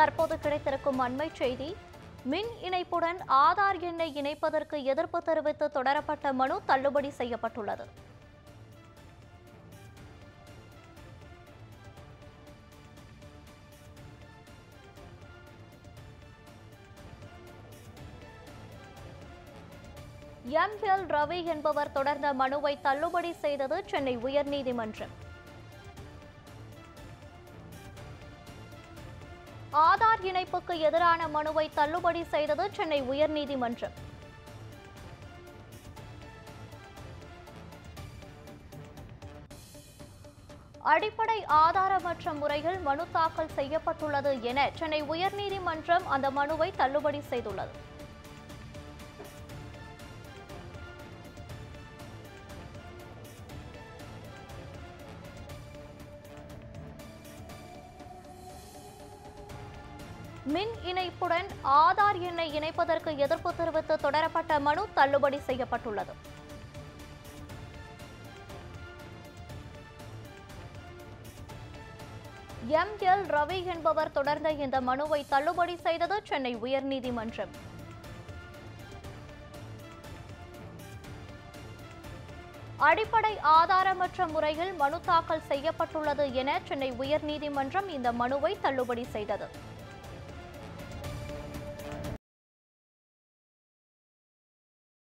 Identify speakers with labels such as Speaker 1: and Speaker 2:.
Speaker 1: தற்போது கிடைத்திருக்கும் அண்மை செய்தி மின் இணைப்புடன் ஆதார் எண்ணை இணைப்பதற்கு எதிர்ப்பு தெரிவித்து தொடரப்பட்ட மனு தள்ளுபடி செய்யப்பட்டுள்ளது எம் எல் ரவி என்பவர் தொடர்ந்த மனுவை தள்ளுபடி செய்தது சென்னை உயர்நீதிமன்றம் ஆதார் இணைப்புக்கு எதிரான மனுவை தள்ளுபடி செய்தது சென்னை உயர்நீதிமன்றம் அடிப்படை ஆதாரமற்ற முறையில் மனு தாக்கல் செய்யப்பட்டுள்ளது என சென்னை உயர்நீதிமன்றம் அந்த மனுவை தள்ளுபடி செய்துள்ளது மின் இணைப்புடன் ஆதார் எண்ணை இணைப்பதற்கு எதிர்ப்பு தெரிவித்து தொடரப்பட்ட மனு தள்ளுபடி செய்யப்பட்டுள்ளது எம் எல் ரவி என்பவர் தொடர்ந்த இந்த மனுவை தள்ளுபடி செய்தது சென்னை உயர்நீதிமன்றம் அடிப்படை ஆதாரமற்ற முறையில் மனு தாக்கல் செய்யப்பட்டுள்ளது என சென்னை உயர்நீதிமன்றம் இந்த மனுவை தள்ளுபடி செய்தது